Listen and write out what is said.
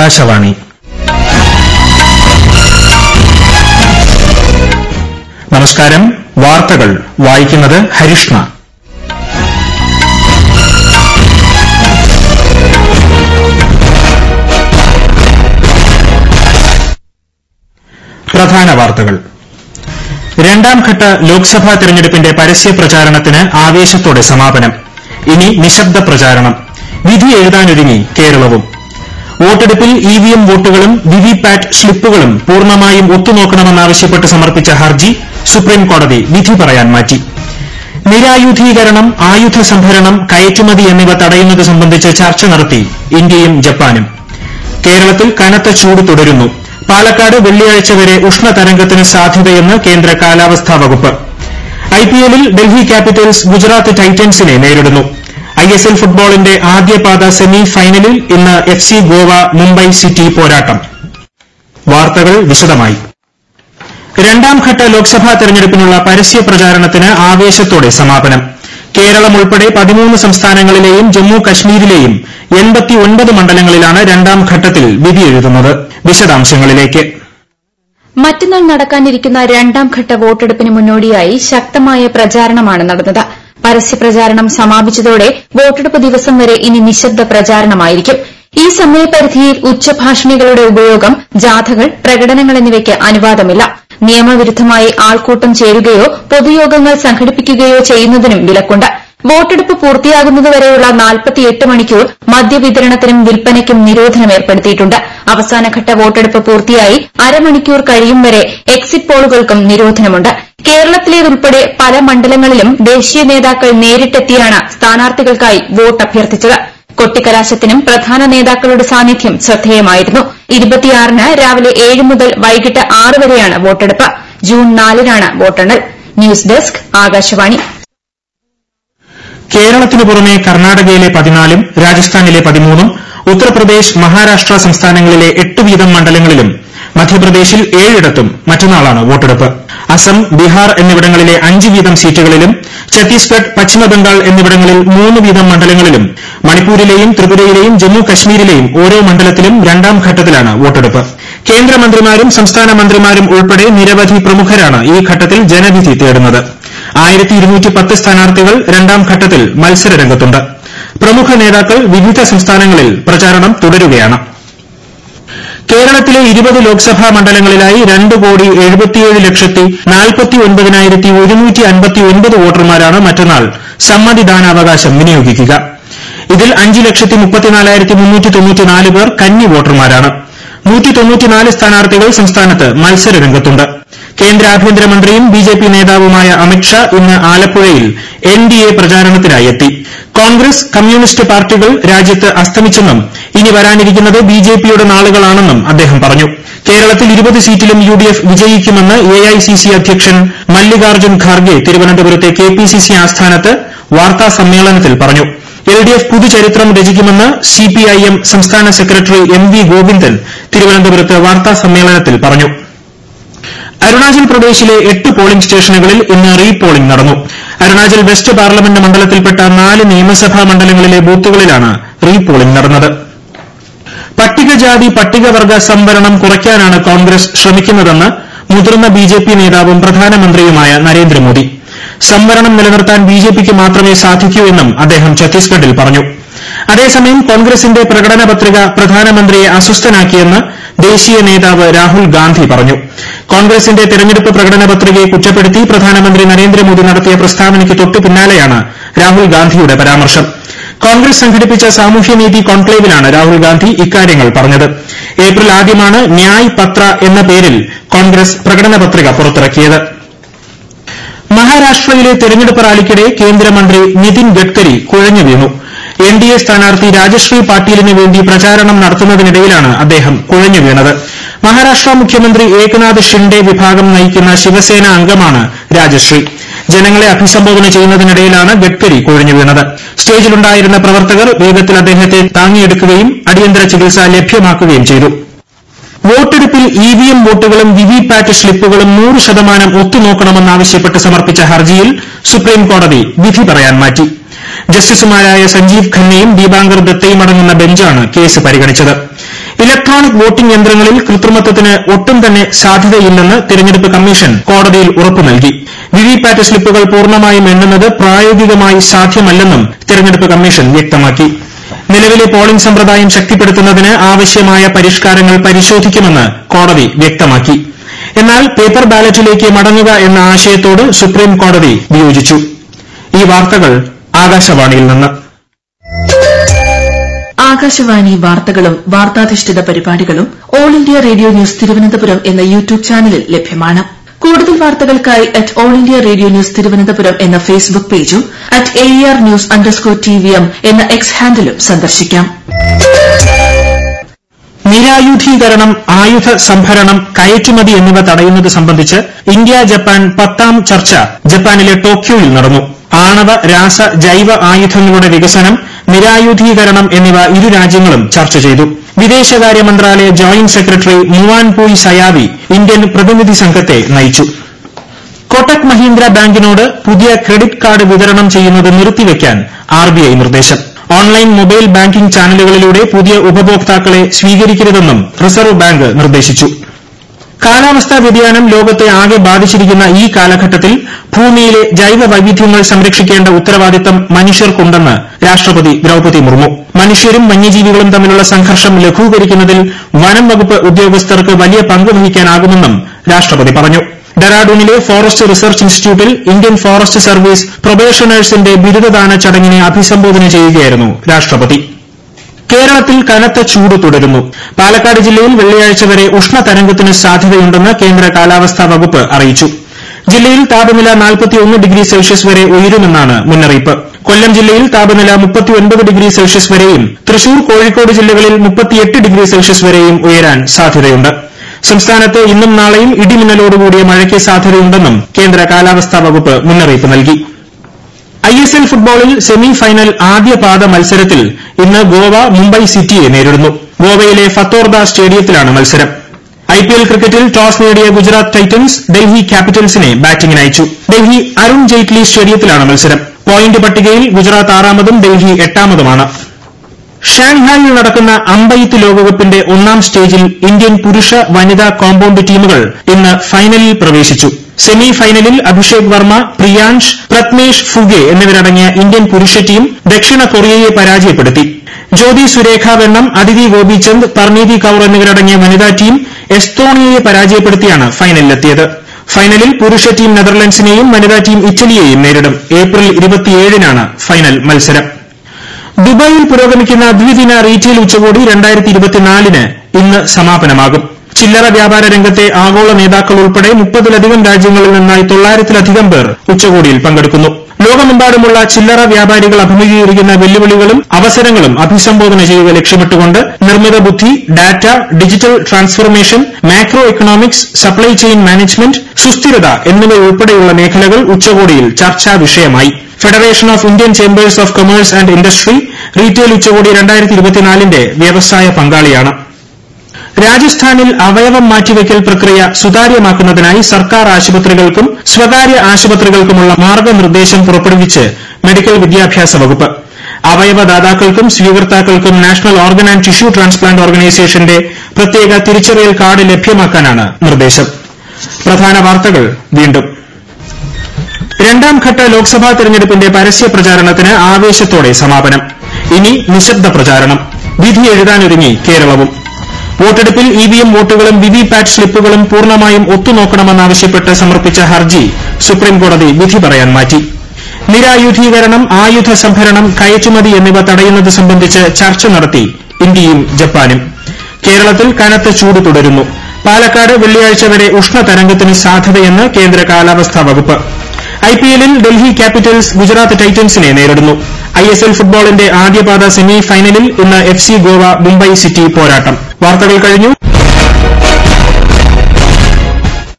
ആകാശവാണി നമസ്കാരം വാർത്തകൾ വായിക്കുന്നത് ഹരിഷ്ണ പ്രധാന വാർത്തകൾ രണ്ടാംഘട്ട ലോക്സഭാ തെരഞ്ഞെടുപ്പിന്റെ പരസ്യ പ്രചാരണത്തിന് ആവേശത്തോടെ സമാപനം ഇനി നിശബ്ദ പ്രചാരണം വിധി എഴുതാനൊരുങ്ങി കേരളവും വോട്ടെടുപ്പിൽ ഇവിഎം വോട്ടുകളും വിവിപാറ്റ് സ്ലിപ്പുകളും പൂർണ്ണമായും ഒത്തുനോക്കണമെന്നാവശ്യപ്പെട്ട് സമർപ്പിച്ച ഹർജി സുപ്രീംകോടതി വിധി പറയാൻ മാറ്റി നിരായുധീകരണം ആയുധ സംഭരണം കയറ്റുമതി എന്നിവ തടയുന്നത് സംബന്ധിച്ച് ചർച്ച നടത്തി ഇന്ത്യയും ജപ്പാനും കേരളത്തിൽ കനത്ത ചൂട് തുടരുന്നു പാലക്കാട് വെള്ളിയാഴ്ച വരെ ഉഷ്ണതരംഗത്തിന് സാധ്യതയെന്ന് കേന്ദ്ര കാലാവസ്ഥാ വകുപ്പ് ഐപിഎല്ലിൽ ഡൽഹി ക്യാപിറ്റൽസ് ഗുജറാത്ത് ടൈറ്റൻസിനെ നേരിടുന്നു ഐഎസ്എൽ ഫുട്ബോളിന്റെ ആദ്യപാദ സെമി ഫൈനലിൽ ഇന്ന് F C Goa Mumbai City പോരാട്ടം വാർത്തകൾ വിശദമായി രണ്ടാംഘട്ട ലോക്സഭാ തെരഞ്ഞെടുപ്പിനുള്ള പരസ്യ പ്രചാരണത്തിന് ആവേശത്തോടെ സമാപനം കേരളം ഉൾപ്പെടെ പതിമൂന്ന് സംസ്ഥാനങ്ങളിലെയും ജമ്മു കശ്മീരിലെയും മണ്ഡലങ്ങളിലാണ് രണ്ടാം ഘട്ടത്തിൽ വിധിയെഴുതുന്നത് വിശദാംശങ്ങളിലേക്ക് മറ്റന്നാൾ നടക്കാനിരിക്കുന്ന രണ്ടാംഘട്ട വോട്ടെടുപ്പിന് മുന്നോടിയായി ശക്തമായ പ്രചാരണമാണ് നടന്നത് പരസ്യപ്രചാരണം സമാപിച്ചതോടെ വോട്ടെടുപ്പ് ദിവസം വരെ ഇനി നിശബ്ദ പ്രചാരണമായിരിക്കും ഈ സമയപരിധിയിൽ ഉച്ചഭാഷിണികളുടെ ഉപയോഗം ജാഥകൾ പ്രകടനങ്ങൾ എന്നിവയ്ക്ക് അനുവാദമില്ല നിയമവിരുദ്ധമായി ആൾക്കൂട്ടം ചേരുകയോ പൊതുയോഗങ്ങൾ സംഘടിപ്പിക്കുകയോ ചെയ്യുന്നതിനും വിലക്കുണ്ട് വോട്ടെടുപ്പ് പൂർത്തിയാകുന്നതുവരെയുള്ള മണിക്കൂർ മദ്യവിതരണത്തിനും വിൽപ്പനയ്ക്കും നിരോധനം ഏർപ്പെടുത്തിയിട്ടുണ്ട് അവസാനഘട്ട വോട്ടെടുപ്പ് പൂർത്തിയായി അരമണിക്കൂർ കഴിയും വരെ എക്സിറ്റ് പോളുകൾക്കും നിരോധനമുണ്ട് കേരളത്തിലേതുൾപ്പെടെ പല മണ്ഡലങ്ങളിലും ദേശീയ നേതാക്കൾ നേരിട്ടെത്തിയാണ് സ്ഥാനാർത്ഥികൾക്കായി വോട്ട് അഭ്യർത്ഥിച്ചത് കൊട്ടിക്കലാശത്തിനും പ്രധാന നേതാക്കളുടെ സാന്നിധ്യം ശ്രദ്ധേയമായിരുന്നു ഇരുപത്തിയാറിന് രാവിലെ ഏഴ് മുതൽ വൈകിട്ട് ആറ് വരെയാണ് വോട്ടെടുപ്പ് ജൂൺ നാലിനാണ് വോട്ടെണ്ണൽ ന്യൂസ് ഡെസ്ക് ആകാശവാണി കേരളത്തിനു പുറമെ കർണാടകയിലെ പതിനാലും രാജസ്ഥാനിലെ പതിമൂന്നും ഉത്തർപ്രദേശ് മഹാരാഷ്ട്ര സംസ്ഥാനങ്ങളിലെ എട്ട് വീതം മണ്ഡലങ്ങളിലും മധ്യപ്രദേശിൽ ഏഴിടത്തും മറ്റന്നാളാണ് വോട്ടെടുപ്പ് അസം ബീഹാർ എന്നിവിടങ്ങളിലെ അഞ്ച് വീതം സീറ്റുകളിലും ഛത്തീസ്ഗഡ് പശ്ചിമബംഗാൾ എന്നിവിടങ്ങളിൽ മൂന്ന് വീതം മണ്ഡലങ്ങളിലും മണിപ്പൂരിലെയും ത്രിപുരയിലെയും ജമ്മു കശ്മീരിലെയും ഓരോ മണ്ഡലത്തിലും രണ്ടാം ഘട്ടത്തിലാണ് വോട്ടെടുപ്പ് കേന്ദ്രമന്ത്രിമാരും സംസ്ഥാന മന്ത്രിമാരും ഉൾപ്പെടെ നിരവധി പ്രമുഖരാണ് ഈ ഘട്ടത്തിൽ ജനവിധി തേടുന്നത് സ്ഥാനാർത്ഥികൾ രണ്ടാം ഘട്ടത്തിൽ മത്സരരംഗത്തുണ്ട് പ്രമുഖ നേതാക്കൾ വിവിധ സംസ്ഥാനങ്ങളിൽ പ്രചാരണം തുടരുകയാണ് കേരളത്തിലെ ഇരുപത് ലോക്സഭാ മണ്ഡലങ്ങളിലായി രണ്ട് കോടി എഴുപത്തിയേഴ് ലക്ഷത്തി നാൽപ്പത്തി ഒൻപതിനായിരത്തി ഒരുന്നൂറ്റി അൻപത്തി ഒൻപത് വോട്ടർമാരാണ് മറ്റന്നാൾ സമ്മതിദാനാവകാശം വിനിയോഗിക്കുക ഇതിൽ അഞ്ച് ലക്ഷത്തി മുപ്പത്തിനാലായിരത്തി മുന്നൂറ്റി തൊണ്ണൂറ്റിനാല് പേർ കന്നി വോട്ടർമാരാണ് നൂറ്റി തൊണ്ണൂറ്റിനാല് സ്ഥാനാർത്ഥികൾ സംസ്ഥാനത്ത് മത്സരരംഗത്തുണ്ട് കേന്ദ്ര ആഭ്യന്തരമന്ത്രിയും ബിജെപി നേതാവുമായ അമിത്ഷാ ഇന്ന് ആലപ്പുഴയിൽ എൻഡിഎ പ്രചാരണത്തിനായി എത്തി കോൺഗ്രസ് കമ്മ്യൂണിസ്റ്റ് പാർട്ടികൾ രാജ്യത്ത് അസ്തമിച്ചെന്നും ഇനി വരാനിരിക്കുന്നത് ബിജെപിയുടെ നാളുകളാണെന്നും അദ്ദേഹം പറഞ്ഞു കേരളത്തിൽ ഇരുപത് സീറ്റിലും യുഡിഎഫ് വിജയിക്കുമെന്ന് എഐസിസി അധ്യക്ഷൻ മല്ലികാർജ്ജുൻ ഖാർഗെ തിരുവനന്തപുരത്തെ കെപിസിസി ആസ്ഥാനത്ത് വാർത്താസമ്മേളനത്തിൽ പറഞ്ഞു എൽഡിഎഫ് പുതുചരിത്രം രചിക്കുമെന്ന് സിപിഐഎം സംസ്ഥാന സെക്രട്ടറി എം വി ഗോവിന്ദൻ തിരുവനന്തപുരത്ത് വാർത്താസമ്മേളനത്തിൽ പറഞ്ഞു അരുണാചൽ പ്രദേശിലെ എട്ട് പോളിംഗ് സ്റ്റേഷനുകളിൽ ഇന്ന് റീ പോളിംഗ് നടന്നു അരുണാചൽ വെസ്റ്റ് പാർലമെന്റ് മണ്ഡലത്തിൽപ്പെട്ട നാല് നിയമസഭാ മണ്ഡലങ്ങളിലെ ബൂത്തുകളിലാണ് റീ പോളിംഗ് നടന്നത് പട്ടികജാതി പട്ടികവർഗ സംവരണം കുറയ്ക്കാനാണ് കോൺഗ്രസ് ശ്രമിക്കുന്നതെന്ന് മുതിർന്ന ബിജെപി നേതാവും പ്രധാനമന്ത്രിയുമായ നരേന്ദ്രമോദി സംവരണം നിലനിർത്താൻ ബിജെപിക്ക് മാത്രമേ സാധിക്കൂ എന്നും അദ്ദേഹം ഛത്തീസ്ഗഡിൽ പറഞ്ഞു അതേസമയം കോൺഗ്രസിന്റെ പ്രകടന പത്രിക പ്രധാനമന്ത്രിയെ അസ്വസ്ഥനാക്കിയെന്ന് ദേശീയ നേതാവ് രാഹുൽ ഗാന്ധി പറഞ്ഞു കോൺഗ്രസിന്റെ തെരഞ്ഞെടുപ്പ് പ്രകടന പത്രികയെ കുറ്റപ്പെടുത്തി പ്രധാനമന്ത്രി നരേന്ദ്രമോദി നടത്തിയ പ്രസ്താവനയ്ക്ക് തൊട്ടു പിന്നാലെയാണ് രാഹുൽ ഗാന്ധിയുടെ പരാമർശം കോൺഗ്രസ് സംഘടിപ്പിച്ച സാമൂഹ്യനീതി കോൺക്ലേവിലാണ് രാഹുൽ ഗാന്ധി ഇക്കാര്യങ്ങൾ പറഞ്ഞത് ഏപ്രിൽ ആദ്യമാണ് ന്യായ് പത്ര എന്ന പേരിൽ കോൺഗ്രസ് പ്രകടന പത്രിക പുറത്തിറക്കിയത് മഹാരാഷ്ട്രയിലെ തെരഞ്ഞെടുപ്പ് റാലിക്കിടെ കേന്ദ്രമന്ത്രി നിതിൻ ഗഡ്കരി കുഴഞ്ഞു വീണു എൻഡിഎ സ്ഥാനാർത്ഥി രാജശ്രീ പാട്ടീലിന് വേണ്ടി പ്രചാരണം നടത്തുന്നതിനിടയിലാണ് അദ്ദേഹം കുഴഞ്ഞു വീണത് മഹാരാഷ്ട്ര മുഖ്യമന്ത്രി ഏക്നാഥ് ഷിൻഡെ വിഭാഗം നയിക്കുന്ന ശിവസേന അംഗമാണ് രാജശ്രീ ജനങ്ങളെ അഭിസംബോധന ചെയ്യുന്നതിനിടയിലാണ് ഗഡ്കരി കുഴഞ്ഞു വീണത് സ്റ്റേജിലുണ്ടായിരുന്ന പ്രവർത്തകർ വേഗത്തിൽ അദ്ദേഹത്തെ താങ്ങിയെടുക്കുകയും അടിയന്തര ചികിത്സ ലഭ്യമാക്കുകയും ചെയ്തു വോട്ടെടുപ്പിൽ ഇവിഎം വോട്ടുകളും വിവിപാറ്റ് സ്ലിപ്പുകളും നൂറ് ശതമാനം ഒത്തുനോക്കണമെന്നാവശ്യപ്പെട്ട് സമർപ്പിച്ച ഹർജിയിൽ സുപ്രീംകോടതി വിധി പറയാൻ മാറ്റി ജസ്റ്റിസുമാരായ സഞ്ജീവ് ഖന്നയും ദീപാങ്കർ ദത്തയും അടങ്ങുന്ന ബെഞ്ചാണ് കേസ് പരിഗണിച്ചത് ഇലക്ട്രോണിക് വോട്ടിംഗ് യന്ത്രങ്ങളിൽ കൃത്രിമത്വത്തിന് ഒട്ടും തന്നെ സാധ്യതയില്ലെന്ന് തിരഞ്ഞെടുപ്പ് കമ്മീഷൻ കോടതിയിൽ ഉറപ്പു നൽകി വിവിപാറ്റ് സ്ലിപ്പുകൾ പൂർണ്ണമായും എണ്ണുന്നത് പ്രായോഗികമായി സാധ്യമല്ലെന്നും തിരഞ്ഞെടുപ്പ് കമ്മീഷൻ വ്യക്തമാക്കി നിലവിലെ പോളിംഗ് സമ്പ്രദായം ശക്തിപ്പെടുത്തുന്നതിന് ആവശ്യമായ പരിഷ്കാരങ്ങൾ പരിശോധിക്കുമെന്ന് കോടതി വ്യക്തമാക്കി എന്നാൽ പേപ്പർ ബാലറ്റിലേക്ക് മടങ്ങുക എന്ന ആശയത്തോട് സുപ്രീം കോടതി വിയോജിച്ചു ഈ വാർത്തകൾ ആകാശവാണിയിൽ നിന്ന് ആകാശവാണി വാർത്തകളും വാർത്താധിഷ്ഠിത പരിപാടികളും all India radio news Thiruvananthapuram എന്ന യൂട്യൂബ് ചാനലിൽ ലഭ്യമാണ് കൂടുതൽ വാർത്തകൾക്കായി at all India radio news Thiruvananthapuram എന്ന ഫേസ്ബുക്ക് പേജും at A R news underscore T V M എന്ന എക്സ് ഹാൻഡിലും സന്ദർശിക്കാം നിരായുധീകരണം ആയുധ സംഭരണം കയറ്റുമതി എന്നിവ തടയുന്നത് സംബന്ധിച്ച് ഇന്ത്യ ജപ്പാൻ പത്താം ചർച്ച ജപ്പാനിലെ ടോക്യോയിൽ നടന്നു ആണവ രാസ ജൈവ ആയുധങ്ങളുടെ വികസനം നിരായുധീകരണം എന്നിവ ഇരു രാജ്യങ്ങളും ചർച്ച ചെയ്തു വിദേശകാര്യ മന്ത്രാലയ ജോയിന്റ് സെക്രട്ടറി മുവാൻ പൂയ് സയാവി ഇന്ത്യൻ പ്രതിനിധി സംഘത്തെ നയിച്ചു കൊട്ടക് മഹീന്ദ്ര ബാങ്കിനോട് പുതിയ ക്രെഡിറ്റ് കാർഡ് വിതരണം ചെയ്യുന്നത് നിർത്തിവെക്കാൻ ആർബിഐ നിർദ്ദേശം ഓൺലൈൻ മൊബൈൽ ബാങ്കിംഗ് ചാനലുകളിലൂടെ പുതിയ ഉപഭോക്താക്കളെ സ്വീകരിക്കരുതെന്നും റിസർവ് ബാങ്ക് നിർദ്ദേശിച്ചു കാലാവസ്ഥാ വ്യതിയാനം ലോകത്തെ ആകെ ബാധിച്ചിരിക്കുന്ന ഈ കാലഘട്ടത്തിൽ ഭൂമിയിലെ ജൈവ വൈവിധ്യങ്ങൾ സംരക്ഷിക്കേണ്ട ഉത്തരവാദിത്തം മനുഷ്യർക്കുണ്ടെന്ന് രാഷ്ട്രപതി ദ്രൌപതി മുർമു മനുഷ്യരും വന്യജീവികളും തമ്മിലുള്ള സംഘർഷം ലഘൂകരിക്കുന്നതിൽ വനം വകുപ്പ് ഉദ്യോഗസ്ഥർക്ക് വലിയ പങ്ക് വഹിക്കാനാകുമെന്നും രാഷ്ട്രപതി പറഞ്ഞു ഡെറാഡൂണിലെ ഫോറസ്റ്റ് റിസർച്ച് ഇൻസ്റ്റിറ്റ്യൂട്ടിൽ ഇന്ത്യൻ ഫോറസ്റ്റ് സർവീസ് പ്രൊബേഷണേഴ്സിന്റെ ബിരുദദാന ചടങ്ങിനെ അഭിസംബോധന ചെയ്യുകയായിരുന്നു രാഷ്ട്രപതി കേരളത്തിൽ കനത്ത ചൂട് തുടരുന്നു പാലക്കാട് ജില്ലയിൽ വെള്ളിയാഴ്ച വരെ ഉഷ്ണതരംഗത്തിന് സാധ്യതയുണ്ടെന്ന് കേന്ദ്ര കാലാവസ്ഥാ വകുപ്പ് അറിയിച്ചു ജില്ലയിൽ താപനില ഡിഗ്രി സെൽഷ്യസ് വരെ ഉയരുമെന്നാണ് മുന്നറിയിപ്പ് കൊല്ലം ജില്ലയിൽ താപനില ഡിഗ്രി സെൽഷ്യസ് വരെയും തൃശൂർ കോഴിക്കോട് ജില്ലകളിൽ ഡിഗ്രി സെൽഷ്യസ് വരെയും ഉയരാൻ സാധ്യതയുണ്ട് സംസ്ഥാനത്ത് ഇന്നും നാളെയും ഇടിമിന്നലോടുകൂടിയ മഴയ്ക്ക് സാധ്യതയുണ്ടെന്നും കേന്ദ്ര കാലാവസ്ഥാ വകുപ്പ് മുന്നറിയിപ്പ് നൽകി ഐഎസ്എൽ ഫുട്ബോളിൽ സെമി ഫൈനൽ ആദ്യ പാദ മത്സരത്തിൽ ഇന്ന് ഗോവ മുംബൈ സിറ്റിയെ നേരിടുന്നു ഗോവയിലെ ഫത്തോർദ സ്റ്റേഡിയത്തിലാണ് മത്സരം ഐപിഎൽ ക്രിക്കറ്റിൽ ടോസ് നേടിയ ഗുജറാത്ത് ടൈറ്റൻസ് ഡൽഹി ക്യാപിറ്റൽസിനെ ബാറ്റിംഗിന് അയച്ചു ഡൽഹി അരുൺ ജെയ്റ്റ്ലി സ്റ്റേഡിയത്തിലാണ് മത്സരം പോയിന്റ് പട്ടികയിൽ ഗുജറാത്ത് ആറാമതും ഡൽഹി എട്ടാമതുമാണ് ഷാങ്ഹായിൽ നടക്കുന്ന അമ്പെയ്ത്ത് ലോകകപ്പിന്റെ ഒന്നാം സ്റ്റേജിൽ ഇന്ത്യൻ പുരുഷ വനിതാ കോമ്പൌണ്ട് ടീമുകൾ ഇന്ന് ഫൈനലിൽ പ്രവേശിച്ചു സെമി ഫൈനലിൽ അഭിഷേക് വർമ്മ പ്രിയാൻഷ് പ്രത്മേഷ് ഫുഗെ എന്നിവരടങ്ങിയ ഇന്ത്യൻ പുരുഷ ടീം ദക്ഷിണ കൊറിയയെ പരാജയപ്പെടുത്തി ജ്യോതി സുരേഖ വെണ്ണം അതിഥി ഗോപിചന്ദ് പർണീതി കൌർ എന്നിവരടങ്ങിയ വനിതാ ടീം എസ്തോണിയയെ പരാജയപ്പെടുത്തിയാണ് ഫൈനലിലെത്തിയത് ഫൈനലിൽ പുരുഷ ടീം നെതർലൻഡ്സിനെയും വനിതാ ടീം ഇറ്റലിയെയും നേരിടും ഏപ്രിൽ ഇരുപത്തിയേഴിനാണ് ഫൈനൽ മത്സരം ദുബായിൽ പുരോഗമിക്കുന്ന ദ്വിദിന റീറ്റെയിൽ ഉച്ചകോടി ന് ഇന്ന് സമാപനമാകും ചില്ലറ വ്യാപാര രംഗത്തെ ആഗോള നേതാക്കൾ ഉൾപ്പെടെ മുപ്പതിലധികം രാജ്യങ്ങളിൽ നിന്നായി തൊള്ളായിരത്തിലധികം പേർ ഉച്ചകോടിയിൽ പങ്കെടുക്കുന്നു ലോകമെമ്പാടുമുള്ള ചില്ലറ വ്യാപാരികൾ അഭിമുഖീകരിക്കുന്ന വെല്ലുവിളികളും അവസരങ്ങളും അഭിസംബോധന ചെയ്യുക ലക്ഷ്യമിട്ടുകൊണ്ട് നിർമ്മിത ബുദ്ധി data digital transformation macro economics supply chain management സുസ്ഥിരത എന്നിവയുൾപ്പെടെയുള്ള മേഖലകൾ ഉച്ചകോടിയിൽ ചർച്ചാ വിഷയമായി federation of Indian chambers of commerce and industry retail ഉച്ചകോടി ന്റെ വ്യവസായ പങ്കാളിയാണ് രാജസ്ഥാനിൽ അവയവം മാറ്റിവയ്ക്കൽ പ്രക്രിയ സുതാര്യമാക്കുന്നതിനായി സർക്കാർ ആശുപത്രികൾക്കും സ്വകാര്യ ആശുപത്രികൾക്കുമുള്ള മാർഗ്ഗനിർദ്ദേശം പുറപ്പെടുവിച്ച് മെഡിക്കൽ വിദ്യാഭ്യാസ വകുപ്പ് അവയവദാതാക്കൾക്കും സ്വീകർത്താക്കൾക്കും national organ and tissue transplant ഓർഗനൈസേഷന്റെ പ്രത്യേക തിരിച്ചറിയൽ കാർഡ് ലഭ്യമാക്കാനാണ് നിർദ്ദേശം പ്രധാന വാർത്തകൾ വീണ്ടും രണ്ടാം ഘട്ട ലോക്സഭാ തെരഞ്ഞെടുപ്പിന്റെ പരസ്യ പ്രചാരണത്തിന് ആവേശത്തോടെ സമാപനം ഇനി നിശബ്ദ പ്രചാരണം വിധി എഴുതാനൊരുങ്ങി കേരളവും വോട്ടെടുപ്പിൽ ഇവിഎം വോട്ടുകളും വിവിപാറ്റ് സ്ലിപ്പുകളും പൂർണ്ണമായും ഒത്തുനോക്കണമെന്നാവശ്യപ്പെട്ട് സമർപ്പിച്ച ഹർജി സുപ്രീംകോടതി വിധി പറയാൻ മാറ്റി നിരായുധീകരണം ആയുധ സംഭരണം കയറ്റുമതി എന്നിവ തടയുന്നത് സംബന്ധിച്ച് ചർച്ച നടത്തി ഇന്ത്യയും ജപ്പാനും കേരളത്തിൽ കനത്ത ചൂട് തുടരുന്നു പാലക്കാട് വെള്ളിയാഴ്ച വരെ ഉഷ്ണതരംഗത്തിന് സാധ്യതയെന്ന് കേന്ദ്ര കാലാവസ്ഥാ വകുപ്പ് ഐപിഎല്ലിൽ ഡൽഹി ക്യാപിറ്റൽസ് ഗുജറാത്ത് ടൈറ്റൻസിനെ നേരിടുന്നു ഐഎസ്എൽ ഫുട്ബോളിന്റെ ആദ്യപാദ സെമി ഫൈനലിൽ ഇന്ന് F C Goa Mumbai City പോരാട്ടം വാർത്തകൾ കഴിഞ്ഞു